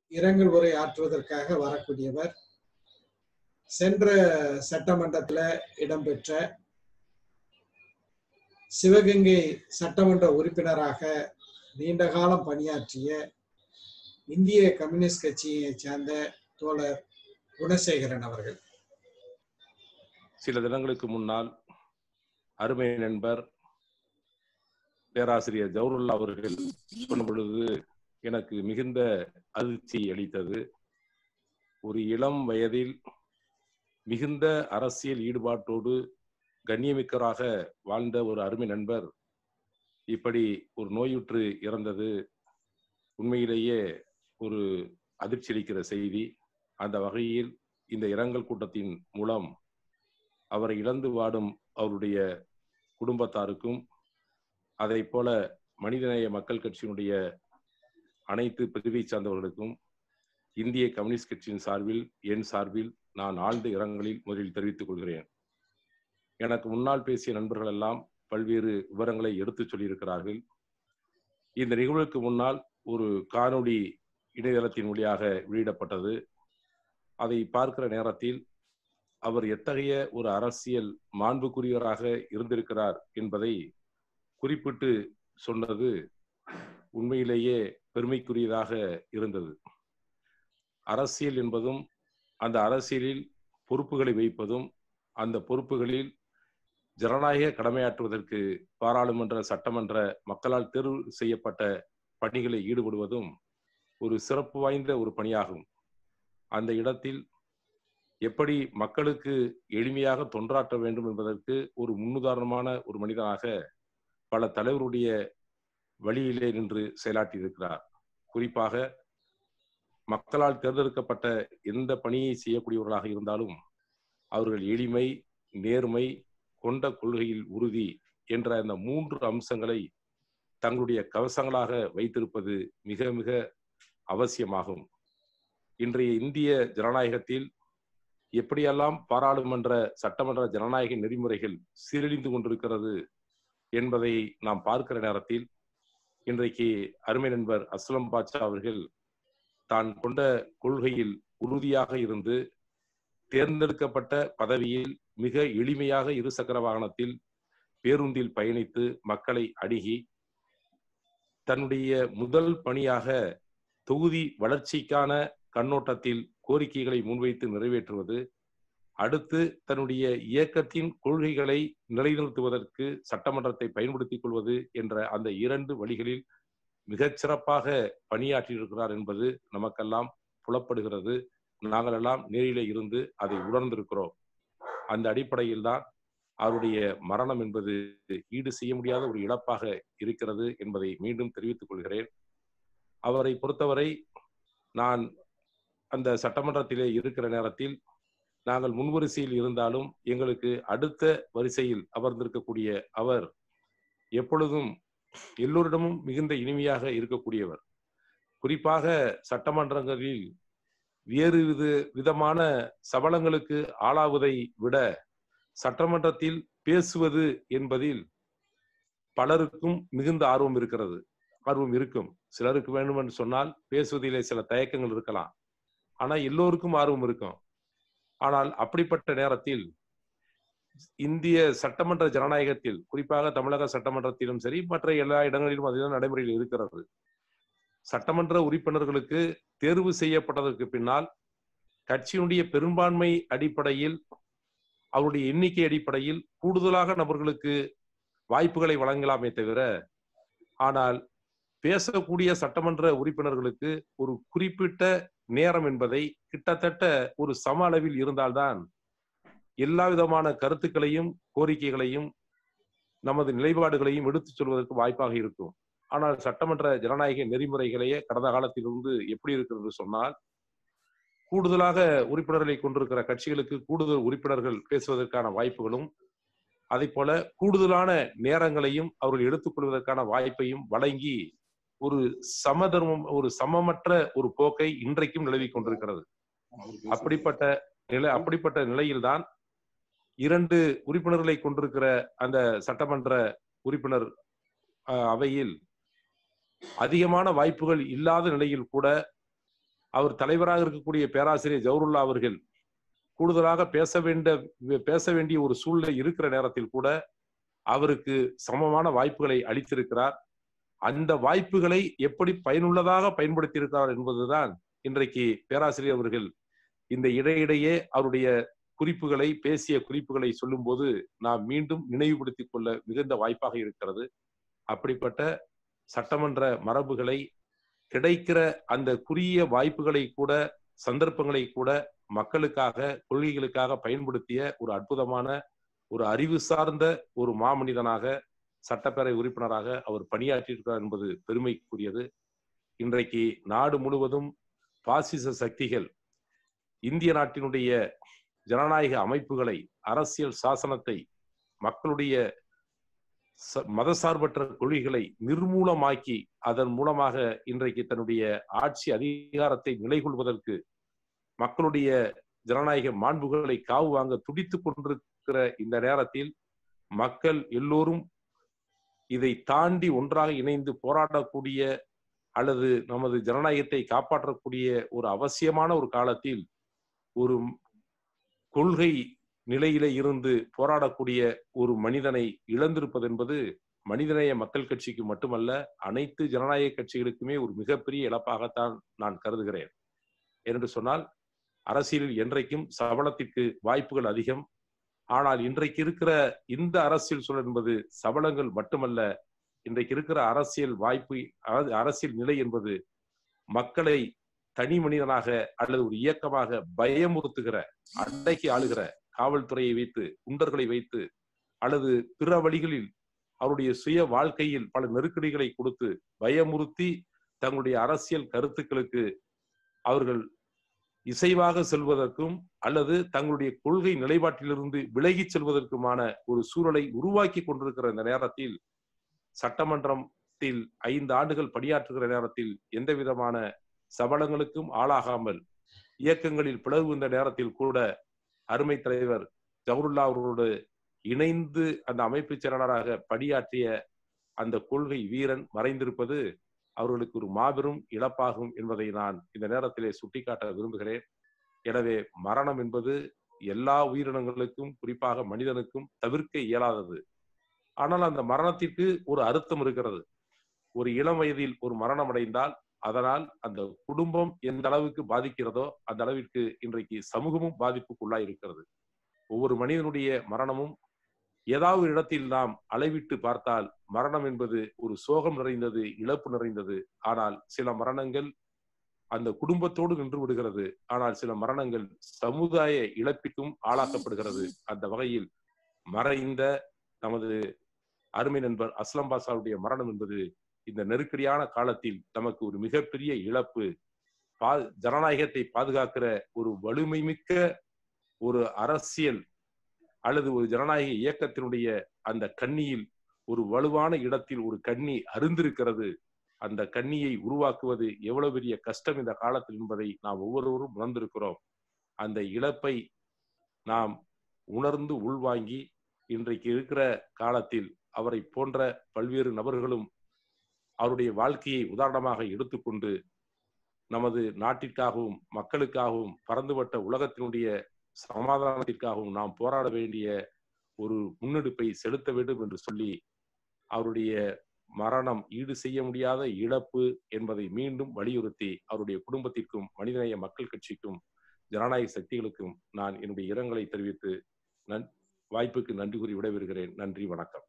இரங்கல் உரை ஆற்றுவதற்காக வரக்கூடியவர் சென்ற சட்டமன்றத்தில் இடம்பெற்ற சிவகங்கை சட்டமன்ற உறுப்பினராக நீண்ட காலம் பணியாற்றிய இந்திய கம்யூனிஸ்ட் கட்சியை சேர்ந்த தோழர் குணசேகரன் அவர்கள் சில தினங்களுக்கு முன்னால் அருமை நண்பர் பேராசிரியர் ஜவஹர்லா அவர்கள் சொன்ன பொழுது எனக்கு மிகுந்த அதிர்ச்சி அளித்தது ஒரு இளம் வயதில் மிகுந்த அரசியல் ஈடுபாட்டோடு கண்ணியமிக்கராக வாழ்ந்த ஒரு அருமை நண்பர் இப்படி ஒரு நோயுற்று இறந்தது உண்மையிலேயே ஒரு அதிர்ச்சி அளிக்கிற செய்தி அந்த வகையில் இந்த இரங்கல் கூட்டத்தின் மூலம் அவரை இழந்து வாடும் அவருடைய குடும்பத்தாருக்கும் அதை போல மனிதநேய மக்கள் கட்சியினுடைய அனைத்து பிரிவை சார்ந்தவர்களுக்கும் இந்திய கம்யூனிஸ்ட் கட்சியின் சார்பில் என் சார்பில் நான் ஆழ்ந்த இரங்கலில் முதலில் தெரிவித்துக் கொள்கிறேன் எனக்கு முன்னால் பேசிய நண்பர்கள் எல்லாம் பல்வேறு விவரங்களை எடுத்துச் சொல்லியிருக்கிறார்கள் இந்த நிகழ்வுக்கு முன்னால் ஒரு காணொளி இணையதளத்தின் வழியாக வெளியிடப்பட்டது அதை பார்க்கிற நேரத்தில் அவர் எத்தகைய ஒரு அரசியல் மாண்புக்குரியவராக இருந்திருக்கிறார் என்பதை குறிப்பிட்டு சொன்னது உண்மையிலேயே பெருமைக்குரியதாக இருந்தது அரசியல் என்பதும் அந்த அரசியலில் பொறுப்புகளை வைப்பதும் அந்த பொறுப்புகளில் ஜனநாயக கடமையாற்றுவதற்கு பாராளுமன்ற சட்டமன்ற மக்களால் தேர்வு செய்யப்பட்ட பணிகளை ஈடுபடுவதும் ஒரு சிறப்பு வாய்ந்த ஒரு பணியாகும் அந்த இடத்தில் எப்படி மக்களுக்கு எளிமையாக தொன்றாற்ற வேண்டும் என்பதற்கு ஒரு முன்னுதாரணமான ஒரு மனிதனாக பல தலைவருடைய வழியிலே நின்று செயலாற்றியிருக்கிறார் குறிப்பாக மக்களால் தேர்ந்தெடுக்கப்பட்ட எந்த பணியை செய்யக்கூடியவர்களாக இருந்தாலும் அவர்கள் எளிமை நேர்மை கொண்ட கொள்கையில் உறுதி என்ற அந்த மூன்று அம்சங்களை தங்களுடைய கவசங்களாக வைத்திருப்பது மிக மிக அவசியமாகும் இன்றைய இந்திய ஜனநாயகத்தில் எப்படியெல்லாம் பாராளுமன்ற சட்டமன்ற ஜனநாயக நெறிமுறைகள் சீரழிந்து கொண்டிருக்கிறது என்பதை நாம் பார்க்கிற நேரத்தில் இன்றைக்கு அருமை நண்பர் அஸ்லம் பாட்சா அவர்கள் தான் கொண்ட கொள்கையில் உறுதியாக இருந்து தேர்ந்தெடுக்கப்பட்ட பதவியில் மிக எளிமையாக இருசக்கர வாகனத்தில் பேருந்தில் பயணித்து மக்களை அணுகி தன்னுடைய முதல் பணியாக தொகுதி வளர்ச்சிக்கான கண்ணோட்டத்தில் கோரிக்கைகளை முன்வைத்து நிறைவேற்றுவது அடுத்து தன்னுடைய இயக்கத்தின் கொள்கைகளை நிலைநிறுத்துவதற்கு சட்டமன்றத்தை பயன்படுத்திக் கொள்வது என்ற அந்த இரண்டு வழிகளில் மிகச் சிறப்பாக பணியாற்றியிருக்கிறார் என்பது நமக்கெல்லாம் புலப்படுகிறது நாங்கள் எல்லாம் நேரிலே இருந்து அதை உணர்ந்திருக்கிறோம் அந்த அடிப்படையில் தான் அவருடைய மரணம் என்பது ஈடு செய்ய முடியாத ஒரு இழப்பாக இருக்கிறது என்பதை மீண்டும் தெரிவித்துக் கொள்கிறேன் அவரை பொறுத்தவரை நான் அந்த சட்டமன்றத்திலே இருக்கிற நேரத்தில் நாங்கள் முன்வரிசையில் இருந்தாலும் எங்களுக்கு அடுத்த வரிசையில் அமர்ந்திருக்கக்கூடிய அவர் எப்பொழுதும் எல்லோரிடமும் மிகுந்த இனிமையாக இருக்கக்கூடியவர் குறிப்பாக சட்டமன்றங்களில் வேறு வித விதமான சபலங்களுக்கு ஆளாவதை விட சட்டமன்றத்தில் பேசுவது என்பதில் பலருக்கும் மிகுந்த ஆர்வம் இருக்கிறது ஆர்வம் இருக்கும் சிலருக்கு வேண்டும் என்று சொன்னால் பேசுவதிலே சில தயக்கங்கள் இருக்கலாம் ஆனா எல்லோருக்கும் ஆர்வம் இருக்கும் ஆனால் அப்படிப்பட்ட நேரத்தில் இந்திய சட்டமன்ற ஜனநாயகத்தில் குறிப்பாக தமிழக சட்டமன்றத்திலும் சரி மற்ற எல்லா இடங்களிலும் அதுதான் நடைமுறையில் இருக்கிறது சட்டமன்ற உறுப்பினர்களுக்கு தேர்வு செய்யப்பட்டதற்கு பின்னால் கட்சியினுடைய பெரும்பான்மை அடிப்படையில் அவருடைய எண்ணிக்கை அடிப்படையில் கூடுதலாக நபர்களுக்கு வாய்ப்புகளை வழங்கலாமே தவிர ஆனால் பேசக்கூடிய சட்டமன்ற உறுப்பினர்களுக்கு ஒரு குறிப்பிட்ட நேரம் என்பதை கிட்டத்தட்ட ஒரு சம அளவில் இருந்தால்தான் எல்லா விதமான கருத்துக்களையும் கோரிக்கைகளையும் நமது நிலைப்பாடுகளையும் எடுத்துச் சொல்வதற்கு வாய்ப்பாக இருக்கும் ஆனால் சட்டமன்ற ஜனநாயக நெறிமுறைகளையே கடந்த காலத்திலிருந்து எப்படி இருக்கிறது சொன்னால் கூடுதலாக உறுப்பினர்களை கொண்டிருக்கிற கட்சிகளுக்கு கூடுதல் உறுப்பினர்கள் பேசுவதற்கான வாய்ப்புகளும் அதை போல கூடுதலான நேரங்களையும் அவர்கள் எடுத்துக்கொள்வதற்கான வாய்ப்பையும் வழங்கி ஒரு சமதர்மம் ஒரு சமமற்ற ஒரு போக்கை இன்றைக்கும் நிலவிக் கொண்டிருக்கிறது அப்படிப்பட்ட நிலை அப்படிப்பட்ட நிலையில்தான் இரண்டு உறுப்பினர்களை கொண்டிருக்கிற அந்த சட்டமன்ற உறுப்பினர் அவையில் அதிகமான வாய்ப்புகள் இல்லாத நிலையில் கூட அவர் தலைவராக இருக்கக்கூடிய பேராசிரியர் ஜவஹர்லா அவர்கள் கூடுதலாக பேச வேண்ட பேச வேண்டிய ஒரு சூழ்நிலை இருக்கிற நேரத்தில் கூட அவருக்கு சமமான வாய்ப்புகளை அளித்திருக்கிறார் அந்த வாய்ப்புகளை எப்படி பயனுள்ளதாக பயன்படுத்தி இருக்கிறார் என்பதுதான் இன்றைக்கு பேராசிரியர் அவர்கள் இந்த இடையிடையே அவருடைய குறிப்புகளை பேசிய குறிப்புகளை சொல்லும்போது நாம் மீண்டும் நினைவுபடுத்திக் கொள்ள மிகுந்த வாய்ப்பாக இருக்கிறது அப்படிப்பட்ட சட்டமன்ற மரபுகளை கிடைக்கிற அந்த குறுகிய வாய்ப்புகளை கூட சந்தர்ப்பங்களை கூட மக்களுக்காக கொள்கைகளுக்காக பயன்படுத்திய ஒரு அற்புதமான ஒரு அறிவு சார்ந்த ஒரு மாமனிதனாக சட்டப்பேரவை உறுப்பினராக அவர் பணியாற்றியிருக்கிறார் என்பது பெருமைக்குரியது இன்றைக்கு நாடு முழுவதும் பாசிச சக்திகள் இந்திய நாட்டினுடைய ஜனநாயக அமைப்புகளை அரசியல் சாசனத்தை மக்களுடைய மதசார்பற்ற கொள்கைகளை நிர்மூலமாக்கி அதன் மூலமாக இன்றைக்கு தன்னுடைய ஆட்சி அதிகாரத்தை நிலைகொள்வதற்கு மக்களுடைய ஜனநாயக மாண்புகளை காவு வாங்க துடித்துக் கொண்டிருக்கிற இந்த நேரத்தில் மக்கள் எல்லோரும் இதை தாண்டி ஒன்றாக இணைந்து போராடக்கூடிய அல்லது நமது ஜனநாயகத்தை காப்பாற்றக்கூடிய ஒரு அவசியமான ஒரு காலத்தில் ஒரு கொள்கை நிலையில இருந்து போராடக்கூடிய ஒரு மனிதனை இழந்திருப்பது என்பது மனிதநேய மக்கள் கட்சிக்கு மட்டுமல்ல அனைத்து ஜனநாயக கட்சிகளுக்குமே ஒரு மிகப்பெரிய இழப்பாகத்தான் நான் கருதுகிறேன் என்று சொன்னால் அரசியலில் என்றைக்கும் சபலத்திற்கு வாய்ப்புகள் அதிகம் ஆனால் இன்றைக்கு இருக்கிற இந்த அரசியல் சூழல் என்பது சபலங்கள் மட்டுமல்ல இன்றைக்கு இருக்கிற அரசியல் வாய்ப்பு அரசியல் நிலை என்பது மக்களை தனி மனிதனாக அல்லது ஒரு இயக்கமாக பயமுறுத்துகிற அடக்கி ஆளுகிற காவல்துறையை வைத்து குண்டர்களை வைத்து அல்லது பிற வழிகளில் அவருடைய சுய வாழ்க்கையில் பல நெருக்கடிகளை கொடுத்து பயமுறுத்தி தங்களுடைய அரசியல் கருத்துக்களுக்கு அவர்கள் இசைவாக செல்வதற்கும் அல்லது தங்களுடைய கொள்கை நிலைப்பாட்டிலிருந்து விலகி செல்வதற்குமான ஒரு சூழலை உருவாக்கி கொண்டிருக்கிற இந்த நேரத்தில் சட்டமன்றத்தில் ஐந்து ஆண்டுகள் பணியாற்றுகிற நேரத்தில் எந்த விதமான சபலங்களுக்கும் ஆளாகாமல் இயக்கங்களில் பிளவு இந்த நேரத்தில் கூட அருமை தலைவர் ஜவஹர்லா அவர்களோடு இணைந்து அந்த அமைப்பு செயலாளராக பணியாற்றிய அந்த கொள்கை வீரன் மறைந்திருப்பது அவர்களுக்கு ஒரு மாபெரும் இழப்பாகும் என்பதை நான் இந்த நேரத்திலே சுட்டிக்காட்ட விரும்புகிறேன் எனவே மரணம் என்பது எல்லா உயிரினங்களுக்கும் குறிப்பாக மனிதனுக்கும் தவிர்க்க இயலாதது ஆனால் அந்த மரணத்திற்கு ஒரு அர்த்தம் இருக்கிறது ஒரு இளம் வயதில் ஒரு மரணம் அடைந்தால் அதனால் அந்த குடும்பம் எந்த அளவுக்கு பாதிக்கிறதோ அந்த அளவிற்கு இன்றைக்கு சமூகமும் பாதிப்புக்குள்ளாய் இருக்கிறது ஒவ்வொரு மனிதனுடைய மரணமும் ஏதாவது இடத்தில் நாம் அளவிட்டு பார்த்தால் மரணம் என்பது ஒரு சோகம் நிறைந்தது இழப்பு நிறைந்தது ஆனால் சில மரணங்கள் அந்த குடும்பத்தோடு நின்று விடுகிறது ஆனால் சில மரணங்கள் சமுதாய இழப்பிற்கும் ஆளாக்கப்படுகிறது அந்த வகையில் மறைந்த நமது அருமை நண்பர் அஸ்லம் பாசாவுடைய மரணம் என்பது இந்த நெருக்கடியான காலத்தில் நமக்கு ஒரு மிகப்பெரிய இழப்பு பா ஜனநாயகத்தை பாதுகாக்கிற ஒரு வலிமை மிக்க ஒரு அரசியல் அல்லது ஒரு ஜனநாயக இயக்கத்தினுடைய அந்த கண்ணியில் ஒரு வலுவான இடத்தில் ஒரு கண்ணி அருந்திருக்கிறது அந்த கண்ணியை உருவாக்குவது எவ்வளவு பெரிய கஷ்டம் இந்த காலத்தில் என்பதை நாம் ஒவ்வொருவரும் உணர்ந்திருக்கிறோம் அந்த இழப்பை நாம் உணர்ந்து உள்வாங்கி இன்றைக்கு இருக்கிற காலத்தில் அவரை போன்ற பல்வேறு நபர்களும் அவருடைய வாழ்க்கையை உதாரணமாக எடுத்துக்கொண்டு நமது நாட்டிற்காகவும் மக்களுக்காகவும் பறந்துபட்ட உலகத்தினுடைய சமாதானத்திற்காகவும் நாம் போராட வேண்டிய ஒரு முன்னெடுப்பை செலுத்த வேண்டும் என்று சொல்லி அவருடைய மரணம் ஈடு செய்ய முடியாத இழப்பு என்பதை மீண்டும் வலியுறுத்தி அவருடைய குடும்பத்திற்கும் மனிதநேய மக்கள் கட்சிக்கும் ஜனநாயக சக்திகளுக்கும் நான் என்னுடைய இரங்கலை தெரிவித்து நன் வாய்ப்புக்கு நன்றி கூறி விடைபெறுகிறேன் நன்றி வணக்கம்